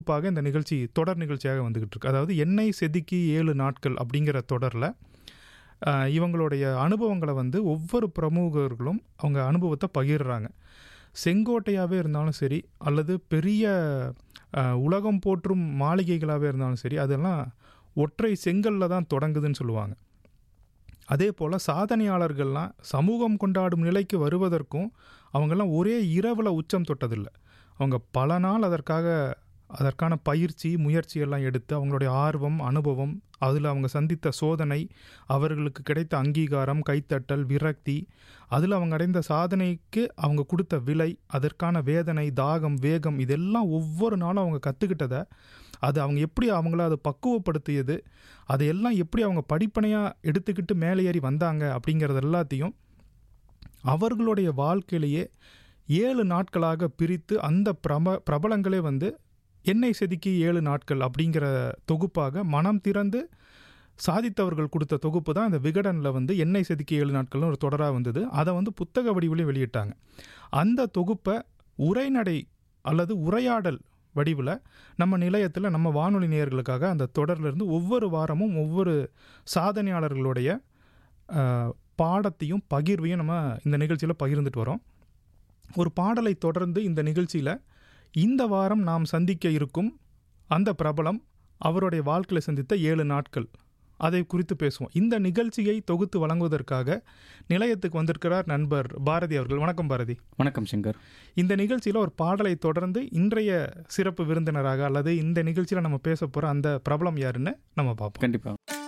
குறிப்பாக இந்த நிகழ்ச்சி தொடர் நிகழ்ச்சியாக வந்துகிட்டு இருக்கு அதாவது எண்ணெய் செதுக்கி ஏழு நாட்கள் அப்படிங்கிற தொடரில் இவங்களுடைய அனுபவங்களை வந்து ஒவ்வொரு பிரமுகர்களும் அவங்க அனுபவத்தை பகிர்றாங்க செங்கோட்டையாகவே இருந்தாலும் சரி அல்லது பெரிய அஹ், உலகம் போற்றும் மாளிகைகளாகவே இருந்தாலும் சரி அதெல்லாம் ஒற்றை செங்கல்ல தான் தொடங்குதுன்னு சொல்லுவாங்க அதே போல் சாதனையாளர்கள்லாம் சமூகம் கொண்டாடும் நிலைக்கு வருவதற்கும் அவங்கெல்லாம் ஒரே இரவில் உச்சம் தொட்டதில்லை அவங்க பல நாள் அதற்காக அதற்கான பயிற்சி முயற்சி எல்லாம் எடுத்து அவங்களுடைய ஆர்வம் அனுபவம் அதில் அவங்க சந்தித்த சோதனை அவர்களுக்கு கிடைத்த அங்கீகாரம் கைத்தட்டல் விரக்தி அதில் அவங்க அடைந்த சாதனைக்கு அவங்க கொடுத்த விலை அதற்கான வேதனை தாகம் வேகம் இதெல்லாம் ஒவ்வொரு நாளும் அவங்க கற்றுக்கிட்டதை அது அவங்க எப்படி அவங்கள அதை பக்குவப்படுத்தியது அதையெல்லாம் எப்படி அவங்க படிப்பனையாக எடுத்துக்கிட்டு மேலே ஏறி வந்தாங்க அப்படிங்கிறது எல்லாத்தையும் அவர்களுடைய வாழ்க்கையிலேயே ஏழு நாட்களாக பிரித்து அந்த பிரப பிரபலங்களே வந்து எண்ணெய் செதுக்கி ஏழு நாட்கள் அப்படிங்கிற தொகுப்பாக மனம் திறந்து சாதித்தவர்கள் கொடுத்த தொகுப்பு தான் இந்த விகடனில் வந்து எண்ணெய் செதுக்கி ஏழு நாட்கள்னு ஒரு தொடராக வந்தது அதை வந்து புத்தக வடிவிலையும் வெளியிட்டாங்க அந்த தொகுப்பை உரைநடை அல்லது உரையாடல் வடிவில் நம்ம நிலையத்தில் நம்ம வானொலி நேயர்களுக்காக அந்த தொடர்லேருந்து ஒவ்வொரு வாரமும் ஒவ்வொரு சாதனையாளர்களுடைய அஹ், பாடத்தையும் பகிர்வையும் நம்ம இந்த நிகழ்ச்சியில் பகிர்ந்துட்டு வரோம் ஒரு பாடலை தொடர்ந்து இந்த நிகழ்ச்சியில் இந்த வாரம் நாம் சந்திக்க இருக்கும் அந்த பிரபலம் அவருடைய வாழ்க்கையில் சந்தித்த ஏழு நாட்கள் அதை குறித்து பேசுவோம் இந்த நிகழ்ச்சியை தொகுத்து வழங்குவதற்காக நிலையத்துக்கு வந்திருக்கிறார் நண்பர் பாரதி அவர்கள் வணக்கம் பாரதி வணக்கம் சங்கர் இந்த நிகழ்ச்சியில் ஒரு பாடலை தொடர்ந்து இன்றைய சிறப்பு விருந்தினராக அல்லது இந்த நிகழ்ச்சியில் நம்ம பேச போகிற அந்த பிரபலம் யாருன்னு நம்ம பார்ப்போம் கண்டிப்பாக